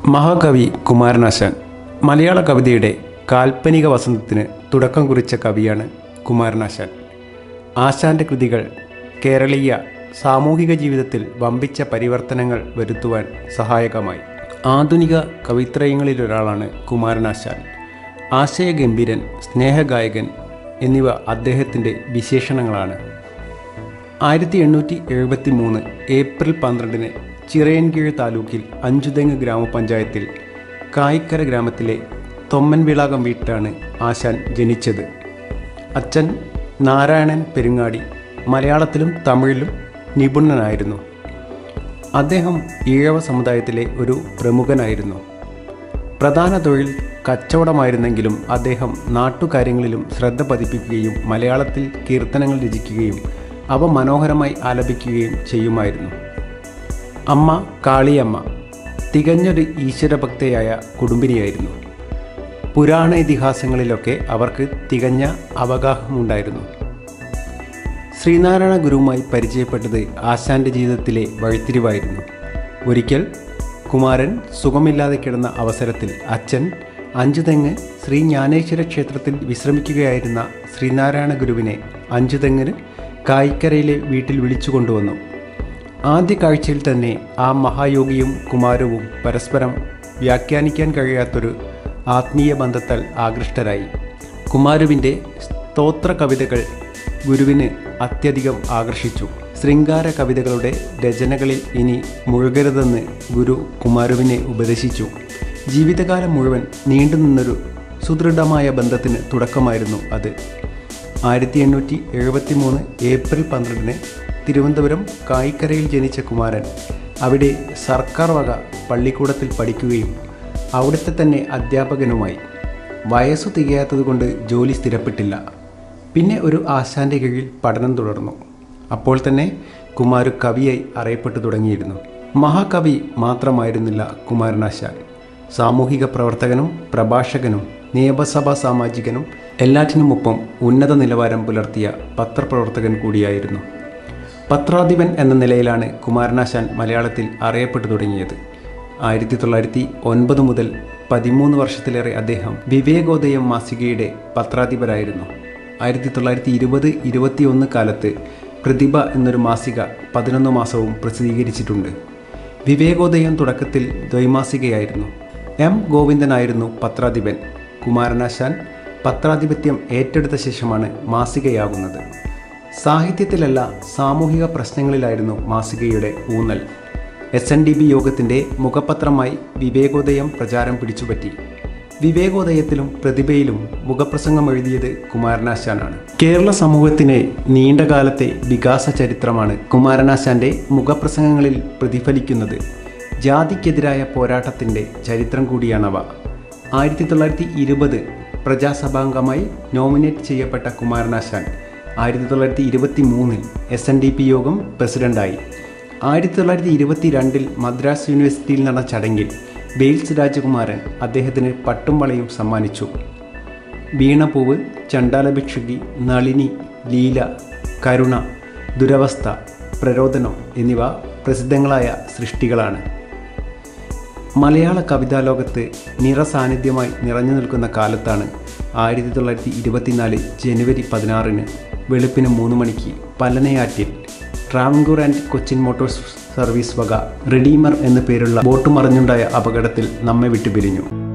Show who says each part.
Speaker 1: മഹാകവി കുമാരനാശാൻ മലയാള കവിതയുടെ കാൽപ്പനിക വസന്തത്തിന് തുടക്കം കുറിച്ച കവിയാണ് കുമാരനാശാൻ ആശാൻ്റെ കൃതികൾ കേരളീയ സാമൂഹിക ജീവിതത്തിൽ വമ്പിച്ച പരിവർത്തനങ്ങൾ വരുത്തുവാൻ സഹായകമായി ആധുനിക കവിത്രയങ്ങളിലൊരാളാണ് കുമാരനാശാൻ ആശയഗംഭീരൻ സ്നേഹഗായകൻ എന്നിവ അദ്ദേഹത്തിൻ്റെ വിശേഷണങ്ങളാണ് ആയിരത്തി എണ്ണൂറ്റി എഴുപത്തി മൂന്ന് ഏപ്രിൽ പന്ത്രണ്ടിന് ചിറയൻകീഴ് താലൂക്കിൽ അഞ്ചുതെങ്ങ് ഗ്രാമപഞ്ചായത്തിൽ കായിക്കര ഗ്രാമത്തിലെ തൊമ്മൻവിളാകം വീട്ടിലാണ് ആശാൻ ജനിച്ചത് അച്ഛൻ നാരായണൻ പെരുങ്ങാടി മലയാളത്തിലും തമിഴിലും നിപുണനായിരുന്നു അദ്ദേഹം ഈഴവ സമുദായത്തിലെ ഒരു പ്രമുഖനായിരുന്നു പ്രധാന തൊഴിൽ കച്ചവടമായിരുന്നെങ്കിലും അദ്ദേഹം നാട്ടുകാര്യങ്ങളിലും ശ്രദ്ധ പതിപ്പിക്കുകയും മലയാളത്തിൽ കീർത്തനങ്ങൾ രചിക്കുകയും അവ മനോഹരമായി ആലപിക്കുകയും ചെയ്യുമായിരുന്നു അമ്മ കാളിയമ്മ തികഞ്ഞൊരു ഈശ്വരഭക്തയായ കുടുംബിനിയായിരുന്നു പുരാണ ഇതിഹാസങ്ങളിലൊക്കെ അവർക്ക് തികഞ്ഞ അവഗാഹമുണ്ടായിരുന്നു ശ്രീനാരായണ ഗുരുവുമായി പരിചയപ്പെട്ടത് ആശാന്റെ ജീവിതത്തിലെ വഴിത്തിരിവായിരുന്നു ഒരിക്കൽ കുമാരൻ സുഖമില്ലാതെ കിടന്ന അവസരത്തിൽ അച്ഛൻ അഞ്ചുതെങ്ങ് ശ്രീ ജ്ഞാനേശ്വര ക്ഷേത്രത്തിൽ വിശ്രമിക്കുകയായിരുന്ന ശ്രീനാരായണ ഗുരുവിനെ അഞ്ചുതെങ്ങിന് കായിക്കരയിലെ വീട്ടിൽ വിളിച്ചു കൊണ്ടുവന്നു ആദ്യ കാഴ്ചയിൽ തന്നെ ആ മഹായോഗിയും കുമാരവും പരസ്പരം വ്യാഖ്യാനിക്കാൻ കഴിയാത്തൊരു ആത്മീയ ബന്ധത്താൽ ആകൃഷ്ടരായി കുമാരുവിൻ്റെ സ്തോത്ര കവിതകൾ ഗുരുവിന് അത്യധികം ആകർഷിച്ചു ശൃംഗാര കവിതകളുടെ രചനകളിൽ ഇനി മുഴുകരുതെന്ന് ഗുരു കുമാരുവിനെ ഉപദേശിച്ചു ജീവിതകാലം മുഴുവൻ നീണ്ടുനിന്നൊരു സുദൃഢമായ ബന്ധത്തിന് തുടക്കമായിരുന്നു അത് ആയിരത്തി എണ്ണൂറ്റി എഴുപത്തി മൂന്ന് ഏപ്രിൽ പന്ത്രണ്ടിന് തിരുവനന്തപുരം കായിക്കരയിൽ ജനിച്ച കുമാരൻ അവിടെ സർക്കാർ വക പള്ളിക്കൂടത്തിൽ പഠിക്കുകയും അവിടുത്തെ തന്നെ അധ്യാപകനുമായി വയസ്സു തികയാത്തതുകൊണ്ട് ജോലി സ്ഥിരപ്പെട്ടില്ല പിന്നെ ഒരു ആശാന്റെ കീഴിൽ പഠനം തുടർന്നു അപ്പോൾ തന്നെ കുമാരു കവിയായി അറിയപ്പെട്ടു തുടങ്ങിയിരുന്നു മഹാകവി മാത്രമായിരുന്നില്ല കുമാരനാശാൻ സാമൂഹിക പ്രവർത്തകനും പ്രഭാഷകനും നിയമസഭാ സാമാജികനും എല്ലാറ്റിനുമൊപ്പം ഉന്നത നിലവാരം പുലർത്തിയ പത്രപ്രവർത്തകൻ കൂടിയായിരുന്നു പത്രാധിപൻ എന്ന നിലയിലാണ് കുമാരനാശാൻ മലയാളത്തിൽ അറിയപ്പെട്ടു തുടങ്ങിയത് ആയിരത്തി തൊള്ളായിരത്തി ഒൻപത് മുതൽ പതിമൂന്ന് വർഷത്തിലേറെ അദ്ദേഹം വിവേകോദയം മാസികയുടെ പത്രാധിപരായിരുന്നു ആയിരത്തി തൊള്ളായിരത്തി ഇരുപത് ഇരുപത്തിയൊന്ന് കാലത്ത് പ്രതിഭ എന്നൊരു മാസിക പതിനൊന്ന് മാസവും പ്രസിദ്ധീകരിച്ചിട്ടുണ്ട് വിവേകോദയം തുടക്കത്തിൽ ദ്വൈമാസികയായിരുന്നു എം ഗോവിന്ദനായിരുന്നു പത്രാധിപൻ കുമാരനാശാൻ പത്രാധിപത്യം ഏറ്റെടുത്ത ശേഷമാണ് മാസികയാകുന്നത് സാഹിത്യത്തിലല്ല സാമൂഹിക പ്രശ്നങ്ങളിലായിരുന്നു മാസികയുടെ ഊന്നൽ എസ് എൻ ഡി ബി യോഗത്തിൻ്റെ മുഖപത്രമായി വിവേകോദയം പ്രചാരം പിടിച്ചുപറ്റി വിവേകോദയത്തിലും പ്രതിഭയിലും മുഖപ്രസംഗം എഴുതിയത് കുമാരനാശാനാണ് കേരള സമൂഹത്തിൻ്റെ നീണ്ടകാലത്തെ വികാസ ചരിത്രമാണ് കുമാരനാശാന്റെ മുഖപ്രസംഗങ്ങളിൽ പ്രതിഫലിക്കുന്നത് ജാതിക്കെതിരായ പോരാട്ടത്തിൻ്റെ ചരിത്രം കൂടിയാണവ ആയിരത്തി തൊള്ളായിരത്തി ഇരുപത് പ്രജാസഭാംഗമായി നോമിനേറ്റ് ചെയ്യപ്പെട്ട കുമാരനാശാൻ ആയിരത്തി തൊള്ളായിരത്തി ഇരുപത്തി മൂന്നിൽ എസ് എൻ ഡി പി യോഗം പ്രസിഡന്റായി ആയിരത്തി തൊള്ളായിരത്തി ഇരുപത്തി രണ്ടിൽ മദ്രാസ് യൂണിവേഴ്സിറ്റിയിൽ നടന്ന ചടങ്ങിൽ വെയിൽസ് രാജകുമാരൻ അദ്ദേഹത്തിന് പട്ടും വളയും സമ്മാനിച്ചു വീണപൂവ് ചണ്ടാലഭിക്ഷുകി നളിനി ലീല കരുണ ദുരവസ്ഥ പ്രരോദനം എന്നിവ പ്രസിദ്ധങ്ങളായ സൃഷ്ടികളാണ് മലയാള കവിതാലോകത്ത് നിറസാന്നിധ്യമായി നിറഞ്ഞു നിൽക്കുന്ന കാലത്താണ് ആയിരത്തി തൊള്ളായിരത്തി ഇരുപത്തിനാല് ജനുവരി പതിനാറിന് വെളുപ്പിന് മൂന്ന് മണിക്ക് പല്ലനയാറ്റിൽ Travancore and Cochin motors service വക റെഡീമർ എന്നു പേരുള്ള ബോട്ട് മറിഞ്ഞുണ്ടായ അപകടത്തിൽ നമ്മെ വിട്ടുപിരിഞ്ഞു